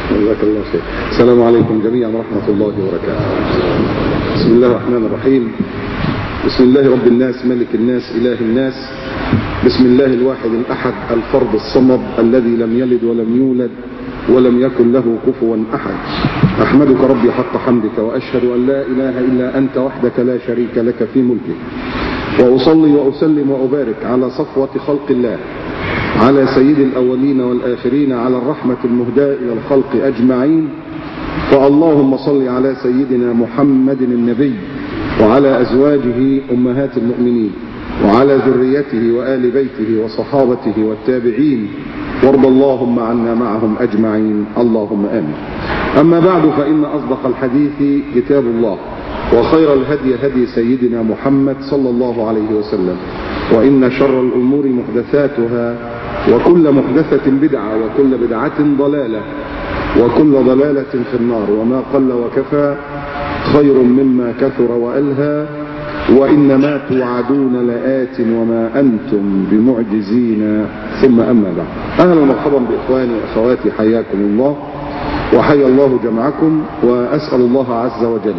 جزاك الله خير السلام عليكم جميعا ورحمة الله وبركاته بسم الله الرحمن الرحيم بسم الله رب الناس ملك الناس إله الناس بسم الله الواحد الأحد الفرد الصمد الذي لم يلد ولم يولد ولم يكن له كفوا أحد أحمدك ربي حق حمدك وأشهد أن لا إله إلا أنت وحدك لا شريك لك في ملكك وأصلي وأسلم وأبارك على صفوة خلق الله على سيد الأولين والآخرين على الرحمة المهداة إلى الخلق أجمعين فاللهم صل على سيدنا محمد النبي وعلى أزواجه أمهات المؤمنين وعلى ذريته وآل بيته وصحابته والتابعين وارض اللهم عنا معهم أجمعين اللهم آمين أما بعد فإن أصدق الحديث كتاب الله وخير الهدي هدي سيدنا محمد صلى الله عليه وسلم وإن شر الأمور محدثاتها وكل محدثة بدعة وكل بدعة ضلالة وكل ضلالة في النار وما قل وكفى خير مما كثر وألهى وإنما توعدون لآت وما أنتم بمعجزين ثم أما بعد أهلا ومرحبا بإخواني وأخواتي حياكم الله وحيا الله جمعكم وأسأل الله عز وجل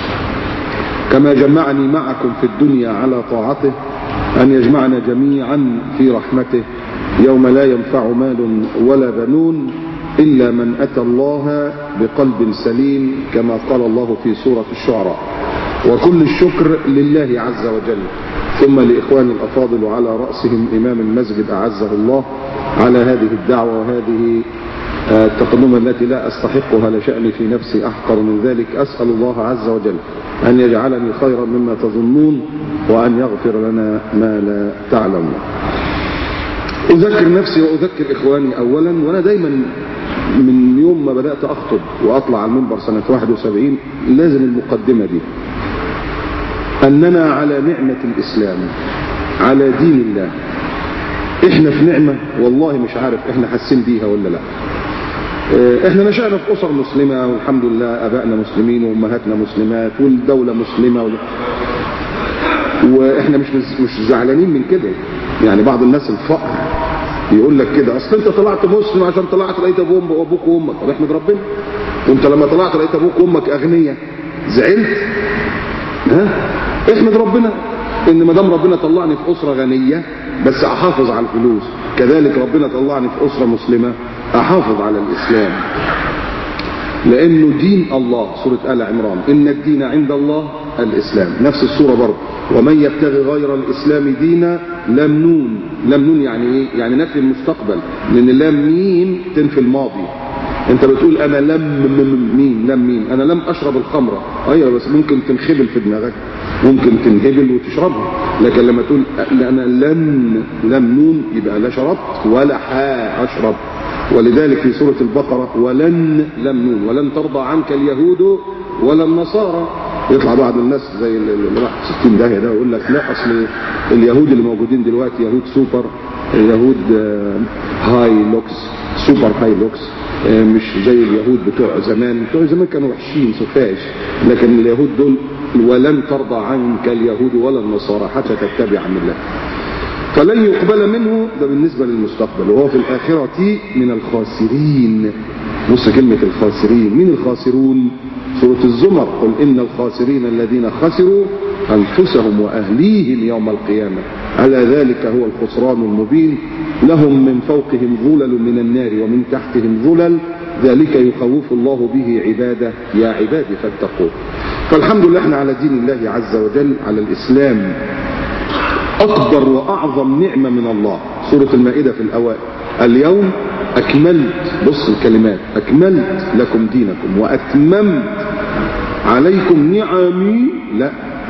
كما جمعني معكم في الدنيا على طاعته أن يجمعنا جميعا في رحمته يوم لا ينفع مال ولا بنون إلا من أتى الله بقلب سليم كما قال الله في سورة الشعراء وكل الشكر لله عز وجل ثم لإخواني الأفاضل على رأسهم إمام المسجد أعزه الله على هذه الدعوة وهذه التقدمة التي لا أستحقها لشأني في نفسي أحقر من ذلك أسأل الله عز وجل أن يجعلني خيرا مما تظنون وأن يغفر لنا ما لا تعلمون أذكر نفسي وأذكر إخواني أولا وأنا دايما من يوم ما بدأت أخطب وأطلع على المنبر سنة 71 لازم المقدمة دي أننا على نعمة الإسلام على دين الله إحنا في نعمة والله مش عارف إحنا حاسين بيها ولا لا احنا نشأنا في أسر مسلمة والحمد لله أبائنا مسلمين وأمهاتنا مسلمات والدولة مسلمة و... واحنا مش مش زعلانين من كده يعني بعض الناس الفقر يقول لك كده اصل انت طلعت مسلم عشان طلعت لقيت ابوك وابوك وامك طب احمد ربنا وانت لما طلعت لقيت ابوك وامك اغنياء زعلت ها احمد ربنا ان ما دام ربنا طلعني في اسره غنيه بس احافظ على الفلوس كذلك ربنا طلعني في اسره مسلمه احافظ على الاسلام لانه دين الله سوره ال عمران ان الدين عند الله الاسلام نفس السوره برضه ومن يبتغي غير الاسلام دينا لم نون لم نون يعني ايه يعني نفي المستقبل لان لم ميم تنفي الماضي انت بتقول انا لم مين لم مين انا لم اشرب الخمره ايوه بس ممكن تنخبل في دماغك ممكن تنهبل وتشربها لكن لما تقول انا لم لم نون يبقى لا شربت ولا حا اشرب ولذلك في سورة البقرة ولن لم نون ولن ترضى عنك اليهود ولا النصارى يطلع بعض الناس زي اللي راح 60 داهية ده ويقول لك لا اصل اليهود اللي موجودين دلوقتي يهود سوبر يهود هاي لوكس سوبر هاي لوكس مش زي اليهود بتوع زمان بتوع زمان كانوا وحشين سفاش لكن اليهود دول ولن ترضى عنك اليهود ولا النصارى حتى تتبع مله فلن يقبل منه ده بالنسبة للمستقبل وهو في الآخرة من الخاسرين بص كلمة الخاسرين مين الخاسرون سورة الزمر قل إن الخاسرين الذين خسروا أنفسهم وأهليهم يوم القيامة على ذلك هو الخسران المبين لهم من فوقهم ظلل من النار ومن تحتهم ظلل ذلك يخوف الله به عباده يا عبادي فاتقوا فالحمد لله احنا على دين الله عز وجل على الإسلام أكبر وأعظم نعمة من الله سورة المائدة في الأوائل اليوم أكملت بص الكلمات أكملت لكم دينكم وأتممت عليكم نعمي لا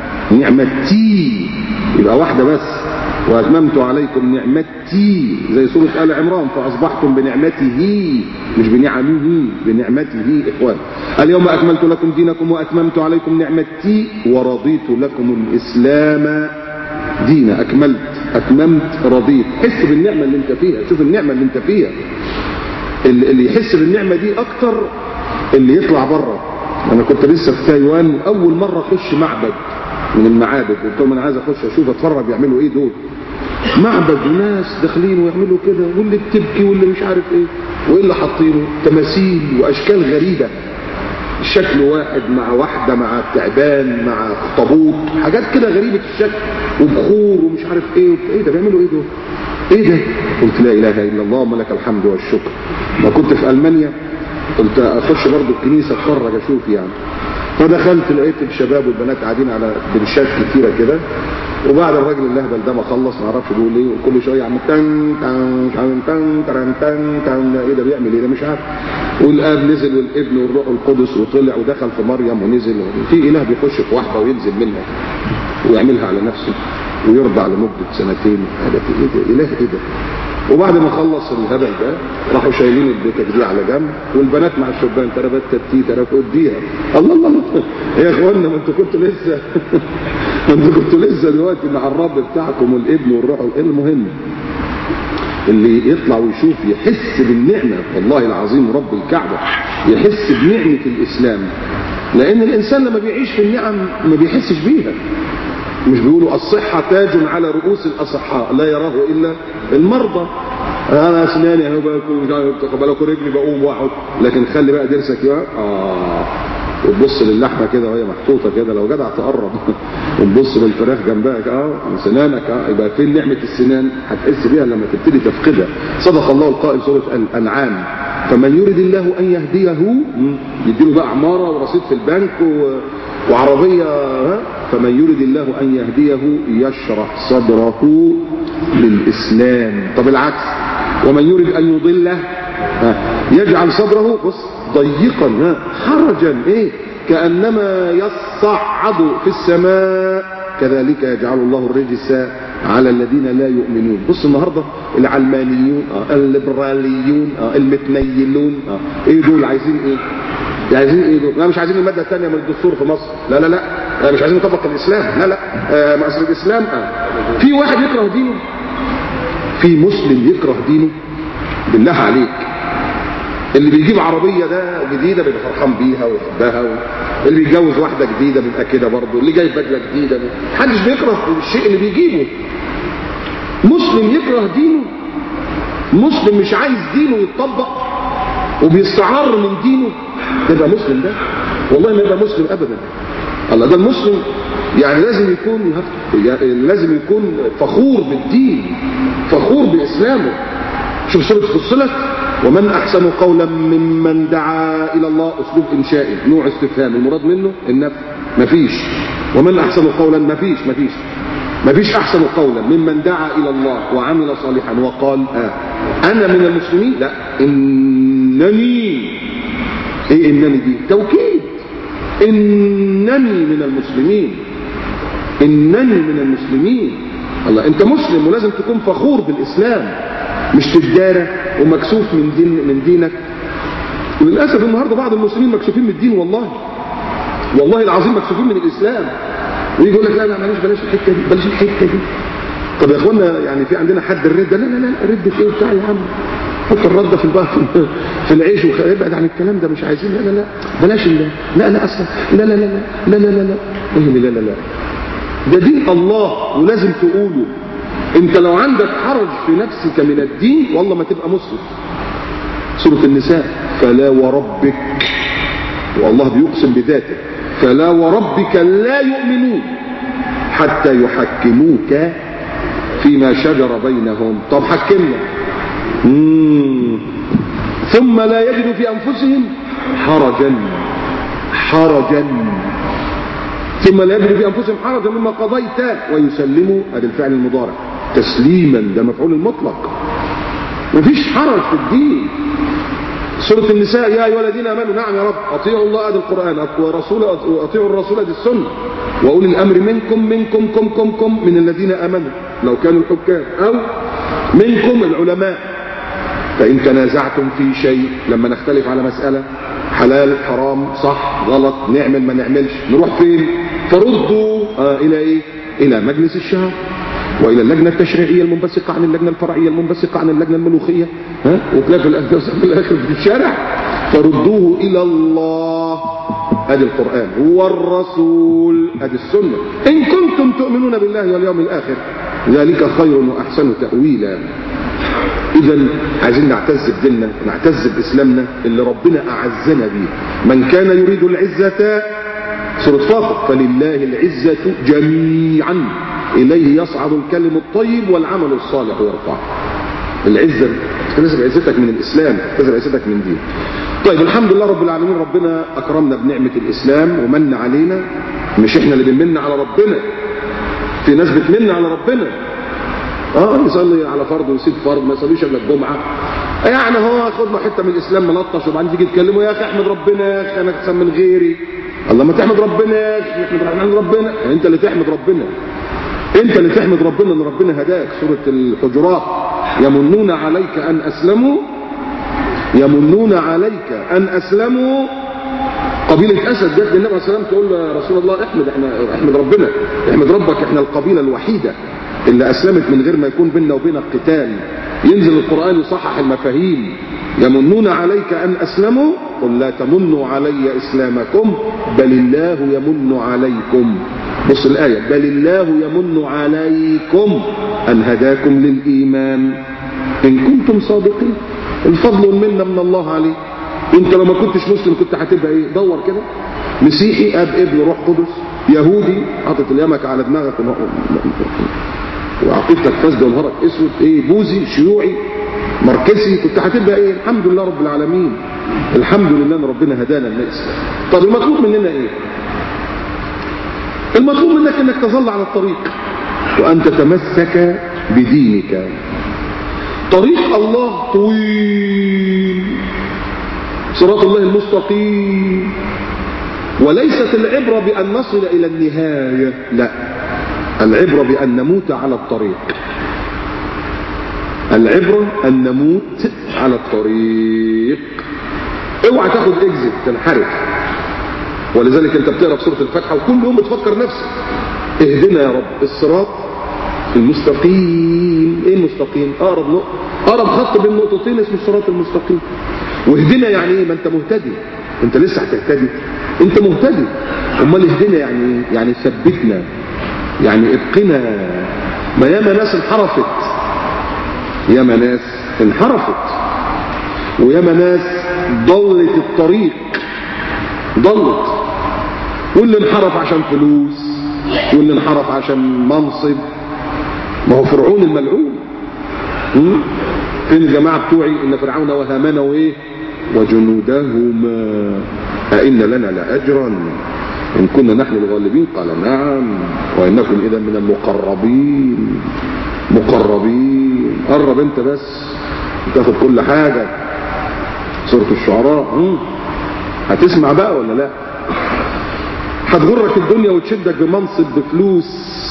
نعمتي يبقى واحدة بس وأتممت عليكم نعمتي زي سورة آل عمران فأصبحتم بنعمته مش بنعمه بنعمته إخوان اليوم أكملت لكم دينكم وأتممت عليكم نعمتي ورضيت لكم الإسلام دينا أكملت أتممت رضيت حس بالنعمة اللي انت فيها شوف النعمة اللي انت فيها اللي يحس بالنعمة دي أكتر اللي يطلع بره أنا كنت لسه في تايوان وأول مرة أخش معبد من المعابد قلت لهم أنا عايز أخش أشوف أتفرج بيعملوا إيه دول معبد وناس داخلين ويعملوا كده واللي بتبكي واللي مش عارف ايه وايه اللي حاطينه تماثيل واشكال غريبه شكل واحد مع واحده مع تعبان مع اخطبوط حاجات كده غريبه الشكل وبخور ومش عارف ايه ايه ده بيعملوا ايه دول ايه ده قلت لا اله الا الله ولك الحمد والشكر ما كنت في المانيا قلت اخش برضو الكنيسه اتفرج اشوف يعني فدخلت لقيت الشباب والبنات قاعدين على بنشات كتيره كده وبعد الراجل اللهبل ده ما خلص ما اعرفش بيقول ايه وكل شويه عم تن تن تن تن تن تن تن ايه ده بيعمل ايه ده مش عارف والاب نزل والابن والروح القدس وطلع ودخل في مريم ونزل في اله بيخش في واحده وينزل منها ويعملها على نفسه ويرضع لمده سنتين هذا في ايه ده اله ايه ده وبعد ما خلص الهبل ده راحوا شايلين البيت دي على جنب والبنات مع الشبان تربت تتي تربت اديها الله الله الله يا اخوانا ما انتوا كنتوا لسه ما انتوا كنتوا لسه دلوقتي مع الرب بتاعكم والابن والروح المهم اللي يطلع ويشوف يحس بالنعمة والله العظيم رب الكعبة يحس بنعمة الإسلام لأن الإنسان لما بيعيش في النعم ما بيحسش بيها مش بيقولوا الصحة تاج على رؤوس الأصحاء لا يراه إلا المرضى أنا أسناني أهو بالك رجلي بقوم واقعد لكن خلي بقى ضرسك يا آه وتبص للحمة كده وهي محطوطة كده لو جدع تقرب وتبص للفراخ جنبها اه سنانك اه يبقى فين نعمة السنان هتحس بيها لما تبتدي تفقدها صدق الله القائل سورة الأنعام فمن يريد الله أن يهديه يديله بقى عمارة ورصيد في البنك و... وعربية ها فمن يريد الله أن يهديه يشرح صدره للإسلام طب العكس ومن يريد أن يضله يجعل صدره بص ضيقا ها حرجا ايه كأنما يصعد في السماء كذلك يجعل الله الرجس على الذين لا يؤمنون بص النهارده العلمانيون آه الليبراليون آه المتنيلون آه ايه دول عايزين ايه عايزين ايه دول لا مش عايزين الماده الثانيه من الدستور في مصر لا لا لا آه مش عايزين نطبق الاسلام لا لا آه مصر الاسلام آه. في واحد يكره دينه في مسلم يكره دينه بالله عليك اللي بيجيب عربية ده جديدة بيبقى فرحان بيها ويحبها و... اللي بيتجوز واحدة جديدة بيبقى كده برضه اللي جايب بدلة جديدة محدش بيكره الشيء اللي بيجيبه مسلم يكره دينه مسلم مش عايز دينه يتطبق وبيستعار من دينه ده يبقى مسلم ده والله ما يبقى مسلم ابدا الله ده المسلم يعني لازم يكون يعني لازم يكون فخور بالدين فخور باسلامه شوف سوره فصلت ومن أحسن قولا ممن دعا إلى الله أسلوب إنشائي نوع استفهام المراد منه النفي مفيش ومن أحسن قولا مفيش مفيش مفيش أحسن قولا ممن دعا إلى الله وعمل صالحا وقال آه أنا من المسلمين لا إنني إيه إنني دي توكيد إنني من المسلمين إنني من المسلمين الله أنت مسلم ولازم تكون فخور بالإسلام مش تجارة ومكسوف من دين من دينك وللأسف النهاردة بعض المسلمين مكسوفين من الدين والله والله العظيم مكسوفين من الإسلام ويجي يقول لك لا لا معلش بلاش الحتة دي بلاش الحتة دي طب يا اخوانا يعني في عندنا حد الردة لا لا لا ردة ايه بتاع يا عم حط الردة في البقى في العيش وابعد عن الكلام ده مش عايزين لا لا لا بلاش الله لا لا اصلا لا لا لا لا لا لا لا لا ايه لا لا لا ده دين الله ولازم تقوله انت لو عندك حرج في نفسك من الدين والله ما تبقى مسلم سورة النساء فلا وربك والله بيقسم بذاته فلا وربك لا يؤمنون حتى يحكموك فيما شجر بينهم طب حكمنا مم. ثم لا يجدوا في أنفسهم حرجا حرجا ثم لا يجدوا في أنفسهم حرجا مما قضيت ويسلموا هذا الفعل المضارع تسليما ده مفعول المطلق مفيش حرج في الدين سورة النساء يا أيها الذين آمنوا نعم يا رب أطيعوا الله هذا القرآن ورسول أطيعوا الرسول هذه السنة وأولي الأمر منكم منكم كم كم كم من الذين آمنوا لو كانوا الحكام أو منكم العلماء فإن تنازعتم في شيء لما نختلف على مسألة حلال حرام صح غلط نعمل ما نعملش نروح فين فردوا آه إلى إيه إلى مجلس الشهر والى اللجنه التشريعيه المنبثقه عن اللجنه الفرعيه المنبثقه عن اللجنه الملوخيه ها وتلاقي في الاخر في الشارع فردوه الى الله ادي القران والرسول ادي السنه ان كنتم تؤمنون بالله واليوم الاخر ذلك خير وأحسن تأويلا إذا عايزين نعتز بديننا نعتز بإسلامنا اللي ربنا أعزنا به من كان يريد العزة سورة فاطر فلله العزة جميعا إليه يصعد الكلم الطيب والعمل الصالح يرفعه العزة تكتسب عزتك من الإسلام تكتسب عزتك من دين طيب الحمد لله رب العالمين ربنا أكرمنا بنعمة الإسلام ومن علينا مش إحنا اللي بنمن على ربنا في ناس بتمن على ربنا اه يصلي على فرض ويسيب فرض ما يصليش الا الجمعه يعني هو ياخد له حته من الاسلام ملطش وبعدين تيجي تكلمه يا اخي احمد ربنا يا اخي انا احسن من غيري الله ما تحمد ربنا يا اخي احمد ربنا انت اللي تحمد ربنا انت اللي تحمد ربنا ان ربنا هداك سوره الحجرات يمنون عليك ان اسلموا يمنون عليك ان اسلموا قبيلة أسد جت للنبي عليه السلام تقول له يا رسول الله احمد احنا احمد ربنا احمد ربك احنا القبيلة الوحيدة اللي أسلمت من غير ما يكون بيننا وبينك قتال ينزل القرآن يصحح المفاهيم يمنون عليك أن أسلموا قل لا تمنوا علي إسلامكم بل الله يمن عليكم بص الآية بل الله يمن عليكم أن هداكم للإيمان إن كنتم صادقين الفضل والمنة من الله عليك انت لو ما كنتش مسلم كنت هتبقى ايه دور كده مسيحي اب ابن روح قدس يهودي حاطط اليمك على دماغك وعقيدتك فاسده ونهارك اسود ايه بوذي شيوعي ماركسي كنت هتبقى ايه الحمد لله رب العالمين الحمد لله ان ربنا هدانا للاسلام طب المطلوب مننا ايه المطلوب منك انك تظل على الطريق وان تتمسك بدينك طريق الله طويل صراط الله المستقيم وليست العبرة بأن نصل إلى النهاية لا العبرة بأن نموت على الطريق العبرة أن نموت على الطريق اوعى تاخد اكزت تنحرف ولذلك انت بتقرا في سوره الفاتحه وكل يوم بتفكر نفسك اهدنا يا رب الصراط المستقيم ايه المستقيم اقرب نقطه اقرب خط بين نقطتين اسمه الصراط المستقيم واهدنا يعني ايه ما انت مهتدي انت لسه هتهتدي انت مهتدي امال اهدنا يعني ايه يعني ثبتنا يعني ابقنا ما ياما ناس انحرفت ياما ناس انحرفت وياما ناس ضلت الطريق ضلت واللي انحرف عشان فلوس واللي انحرف عشان منصب ما هو فرعون الملعون فين الجماعة بتوعي ان فرعون وهامان وايه وجنودهما أئن لنا لأجرا إن كنا نحن الغالبين قال نعم وإنكم إذا من المقربين مقربين قرب انت بس تاخد كل حاجة سورة الشعراء هتسمع بقى ولا لا هتغرك الدنيا وتشدك بمنصب بفلوس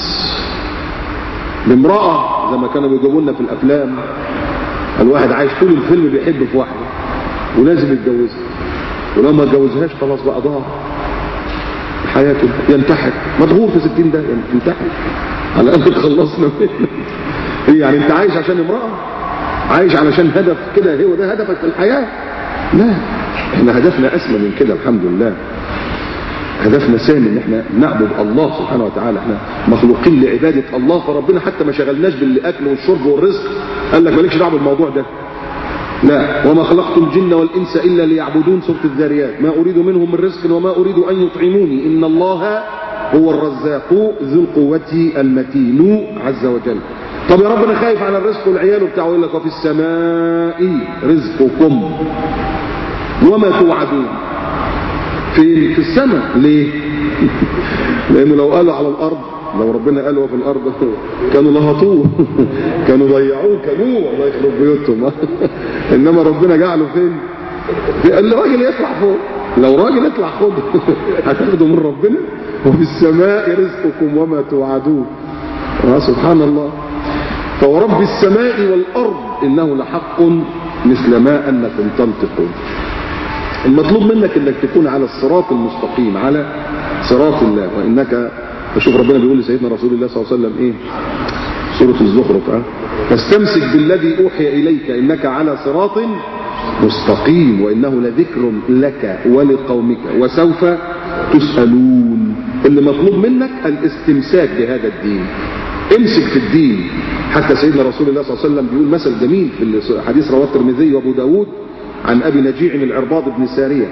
بامرأة زي ما كانوا بيجيبوا لنا في الأفلام الواحد عايش طول الفيلم بيحب في واحدة ولازم يتجوزها ولو ما اتجوزهاش خلاص بقى ضاع حياته ينتحر مضغوط في 60 ده ينتحر على الاقل خلصنا منه ايه يعني انت عايش عشان امراه عايش علشان هدف كده هو ده هدفك في الحياه لا احنا هدفنا اسمى من كده الحمد لله هدفنا سامي ان احنا نعبد الله سبحانه وتعالى احنا مخلوقين لعباده الله فربنا حتى ما شغلناش بالاكل والشرب والرزق قال لك مالكش دعوه بالموضوع ده لا وما خلقت الجن والإنس إلا ليعبدون سورة الذاريات ما أريد منهم من رزق وما أريد أن يطعموني إن الله هو الرزاق ذو القوة المتين عز وجل طب يا رب أنا خايف على الرزق والعيال وبتاعه يقول لك وفي السماء رزقكم وما توعدون في في السماء ليه لأنه لو قالوا على الأرض لو ربنا قال وفي الارض كانوا لهطوه كانوا ضيعوه كانوه الله يخرب بيوتهم انما ربنا جعله فين الراجل يطلع فوق لو راجل يطلع خد هتاخده من ربنا وفي السماء رزقكم وما توعدون سبحان الله فورب السماء والارض انه لحق مثل ما انكم تنطقون المطلوب منك انك تكون على الصراط المستقيم على صراط الله وانك فشوف ربنا بيقول لسيدنا رسول الله صلى الله عليه وسلم ايه سورة الزخرف اه فاستمسك بالذي اوحي اليك انك على صراط مستقيم وانه لذكر لك ولقومك وسوف تسألون اللي مطلوب منك الاستمساك بهذا الدين امسك في الدين حتى سيدنا رسول الله صلى الله عليه وسلم بيقول مثل جميل في الحديث رواه الترمذي وابو داود عن ابي نجيع العرباض بن ساريه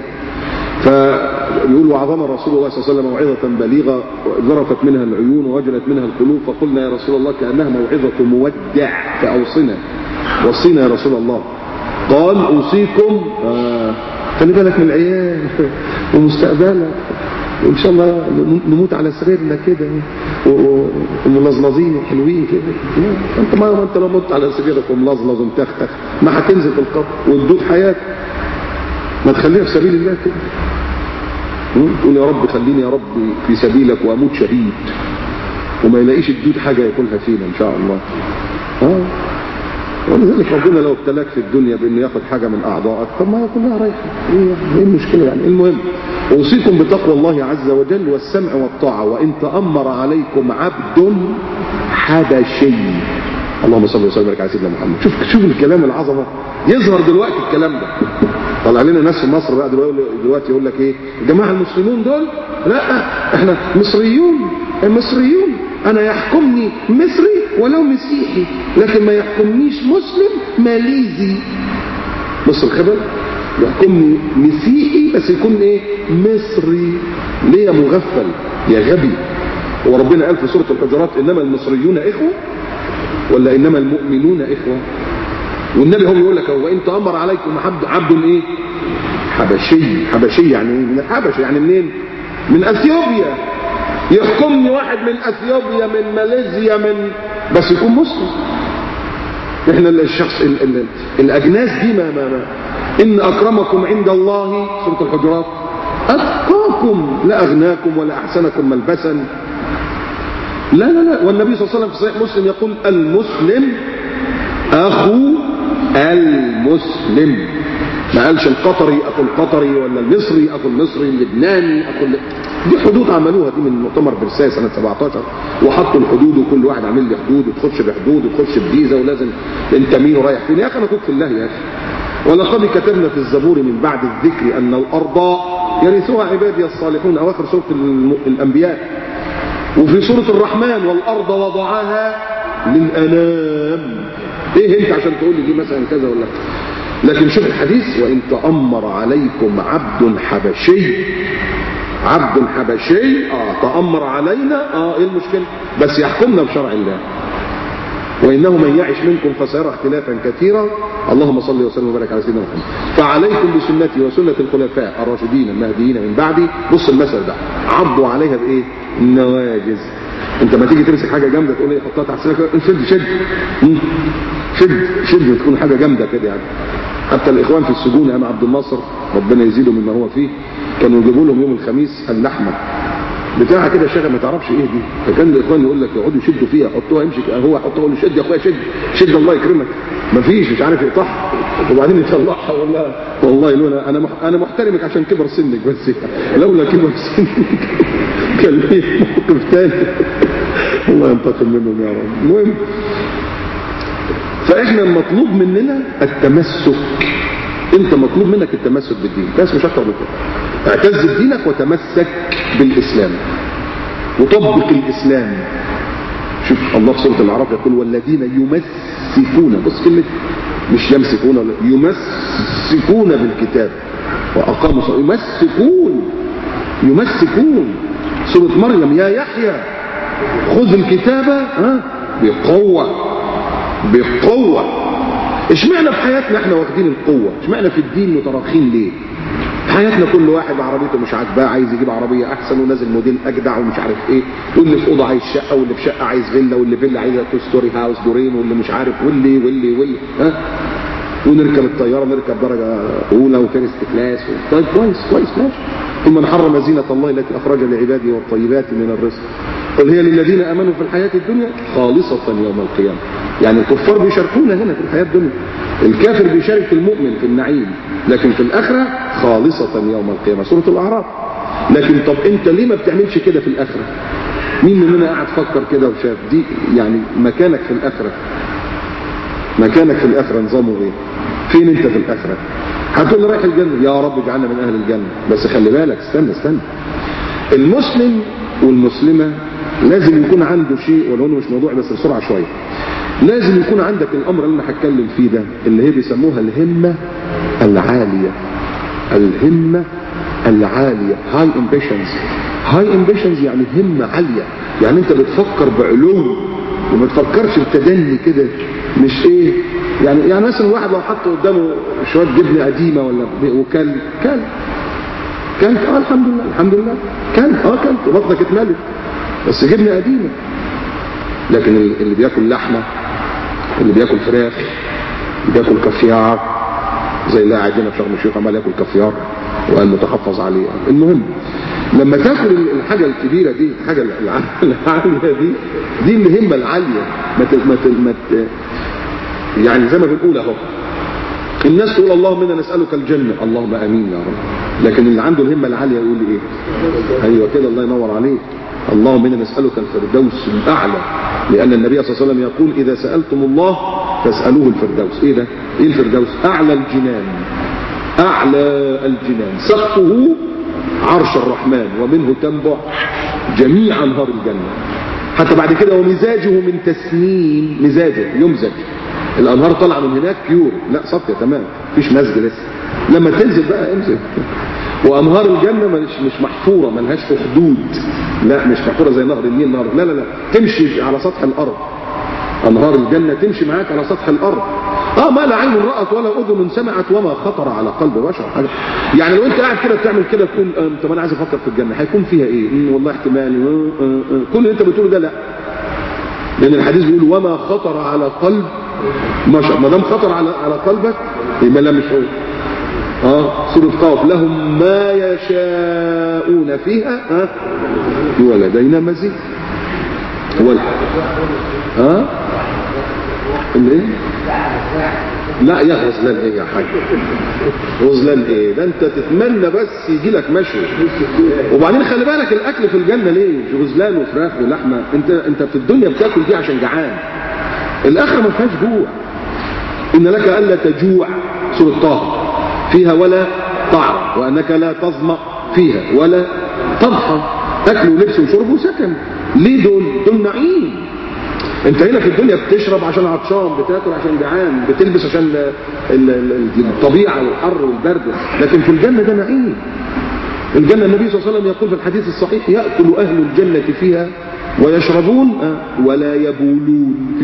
فيقول وعظم رسول الله صلى الله عليه وسلم موعظة بليغة ذرفت منها العيون ووجلت منها القلوب فقلنا يا رسول الله كأنها موعظة مودع فأوصنا وصينا يا رسول الله قال أوصيكم آه خلي بالك من العيال ومستقبلك وإن شاء الله نموت على سريرنا كده وملظلظين وحلوين كده انت ما انت لو مت على سريرك وملظلظ ومتختخ ما هتنزل في القبر وتدود حياتك ما تخليها في سبيل الله كده تقول يا رب خليني يا رب في سبيلك واموت شهيد وما يلاقيش الدود حاجة ياكلها فينا ان شاء الله اه ولذلك ربنا لو ابتلاك في الدنيا بانه ياخد حاجة من اعضائك طب ما هي كلها رايحة ايه ايه المشكلة يعني المهم اوصيكم بتقوى الله عز وجل والسمع والطاعة وان تأمر عليكم عبد حبشي اللهم صل وسلم وبارك على سيدنا محمد شوف شوف الكلام العظمه يظهر دلوقتي الكلام ده طلع لنا ناس في مصر بقى دلوقتي يقول لك ايه الجماعه المسلمون دول لا احنا مصريون مصريون انا يحكمني مصري ولو مسيحي لكن ما يحكمنيش مسلم ماليزي بص الخبر يحكمني مسيحي بس يكون ايه مصري ليه يا مغفل يا غبي وربنا قال في سوره الحجرات انما المصريون اخوه ولا انما المؤمنون اخوه والنبي هو بيقول لك هو ان تامر عليكم عبد عبد ايه حبشي حبشي يعني ايه من الحبشه يعني منين من اثيوبيا يحكمني واحد من اثيوبيا من ماليزيا من بس يكون مسلم احنا الشخص ال ال الاجناس دي ما, ما, ما ان اكرمكم عند الله سوره الحجرات اتقاكم لا اغناكم ولا احسنكم ملبسا لا لا لا والنبي صلى الله عليه وسلم في صحيح مسلم يقول المسلم اخو المسلم ما قالش القطري اخو القطري ولا المصري اخو المصري اللبناني اخو دي حدود عملوها دي من مؤتمر برساي سنه 17 وحطوا الحدود وكل واحد عامل لي حدود وتخش بحدود وتخش بفيزا ولازم انت مين ورايح فين يا اخي انا كنت في الله يا اخي ولقد كتبنا في الزبور من بعد الذكر ان الارض يرثها عبادي الصالحون اواخر سوره الانبياء وفي سورة الرحمن والأرض وضعها للأنام إيه أنت عشان تقول لي دي مثلا كذا ولا لكن شوف الحديث وإن تأمر عليكم عبد حبشي عبد حبشي آه تأمر علينا آه إيه المشكلة بس يحكمنا بشرع الله وإنه من يعش منكم فسيرى اختلافا كثيرا اللهم صل وسلم وبارك على سيدنا محمد فعليكم بسنتي وسنة الخلفاء الراشدين المهديين من بعدي بص المثل ده عضوا عليها بإيه النواجز انت ما تيجي تمسك حاجة جامدة تقول ايه حطها تحت سنك شد شد شد شد تكون حاجة جامدة كده يعني حتى الإخوان في السجون أنا عبد الناصر ربنا يزيده مما هو فيه كانوا يجيبوا لهم يوم الخميس اللحمة بتاعها كده شغل ما تعرفش ايه دي فكان الاخوان يقول لك يقعدوا يشدوا فيها حطوها امشي هو حطوها يقول له شد يا اخويا شد شد الله يكرمك مفيش مش عارف يقطعها وبعدين يطلعها والله والله لولا انا انا محترمك عشان كبر سنك بس لولا كبر سنك كان ليه موقف تاني الله ينتقم منهم يا رب المهم فاحنا المطلوب مننا التمسك انت مطلوب منك التمسك بالدين بس مش اكتر من كده اعتز بدينك وتمسك بالاسلام وطبق الاسلام شوف الله في سوره الاعراف يقول والذين يمسكون بص كلمه مش يمسكون ولا يمسكون بالكتاب واقاموا الصلاه يمسكون يمسكون سوره مريم يا يحيى خذ الكتاب ها بقوه بقوه اشمعنى في حياتنا احنا واخدين القوة اشمعنى في الدين متراخين ليه حياتنا كل واحد عربيته مش عاجباه عايز يجيب عربية احسن ونازل موديل اجدع ومش عارف ايه واللي في اوضه عايز شقة واللي في شقة عايز فيلا واللي فيلا عايز تو ستوري هاوس دورين واللي مش عارف واللي واللي واللي ها ونركب الطيارة نركب درجة أولى وفيرست كلاس و... طيب كويس كويس ماشي ثم من حرم زينة الله التي أخرج لعباده والطيبات من الرزق قل هي للذين امنوا في الحياة الدنيا خالصة يوم القيامة يعني الكفار بيشاركونا هنا في الحياة الدنيا الكافر بيشارك المؤمن في النعيم لكن في الآخرة خالصة يوم القيامة سورة الأعراف لكن طب انت ليه ما بتعملش كده في الآخرة مين مننا قاعد فكر كده وشاف دي يعني مكانك في الآخرة مكانك في الآخرة نظامه ايه فين انت في الآخرة هتقول لي رايح الجنة يا رب اجعلنا من أهل الجنة بس خلي بالك استنى استنى المسلم والمسلمة لازم يكون عنده شيء ولو انه مش موضوعي بس بسرعه شويه لازم يكون عندك الامر اللي انا هتكلم فيه ده اللي هي بيسموها الهمه العاليه الهمه العاليه هاي امبيشنز هاي امبيشنز يعني همه عاليه يعني انت بتفكر بعلو وما تفكرش بتدني كده مش ايه يعني يعني مثلا واحد لو حط قدامه شويه جبنه قديمه ولا وكل كل كلت اه الحمد لله الحمد لله كلت اه كلت بطنك اتملت بس جبنه قديمه لكن اللي بياكل لحمه اللي بياكل فراخ اللي بياكل كافيار زي اللي قاعد هنا في شرم الشيخ عمال ياكل كافيار وقال متحفظ عليه المهم لما تاكل الحاجه الكبيره دي الحاجه العاليه دي دي الهمه العاليه ما ت... ما ت... ما ت... يعني زي ما بنقول اهو الناس تقول اللهم انا نسالك الجنه اللهم امين يا رب لكن اللي عنده الهمه العاليه يقول ايه ايوه كده الله ينور عليك اللهم انا نسالك الفردوس الاعلى لان النبي صلى الله عليه وسلم يقول اذا سالتم الله فاسالوه الفردوس ايه ده ايه الفردوس اعلى الجنان اعلى الجنان سقفه عرش الرحمن ومنه تنبع جميع انهار الجنه حتى بعد كده ومزاجه من تسنيم مزاجه يمزج الانهار طالعه من هناك بيور لا صافيه تمام مفيش مزج لسه لما تنزل بقى امزج وانهار الجنه مش مش محفوره ملهاش حدود لا مش محفوره زي نهر النيل نهر لا لا لا تمشي على سطح الارض انهار الجنه تمشي معاك على سطح الارض اه ما لا عين رأت ولا اذن سمعت وما خطر على قلب بشر حاجه يعني لو انت قاعد كده بتعمل كده تقول آه طب انا عايز افكر في الجنه هيكون فيها ايه مم والله احتمال آه آه آه. كل اللي انت بتقوله ده لا لان الحديث بيقول وما خطر على قلب بشر ما دام خطر على على قلبك يبقى لا مش هو اه سورة قاف لهم ما يشاءون فيها ها ولدينا مزيد ولا ها الايه لا يا غزلان ايه يا حاج غزلان ايه ده انت تتمنى بس يجي لك مشوي وبعدين خلي بالك الاكل في الجنه ليه غزلان وفراخ ولحمه انت انت في الدنيا بتاكل دي عشان جعان الاخره ما فيهاش جوع ان لك الا تجوع سوره طه فيها ولا طعم وانك لا تظما فيها ولا تضحى اكل ولبس وشرب وسكن ليه دول دول نعيم انت هنا في الدنيا بتشرب عشان عطشان بتاكل عشان جعان بتلبس عشان الطبيعه والحر والبرد لكن في الجنه ده نعيم الجنه النبي صلى الله عليه وسلم يقول في الحديث الصحيح ياكل اهل الجنه فيها ويشربون ولا يبولون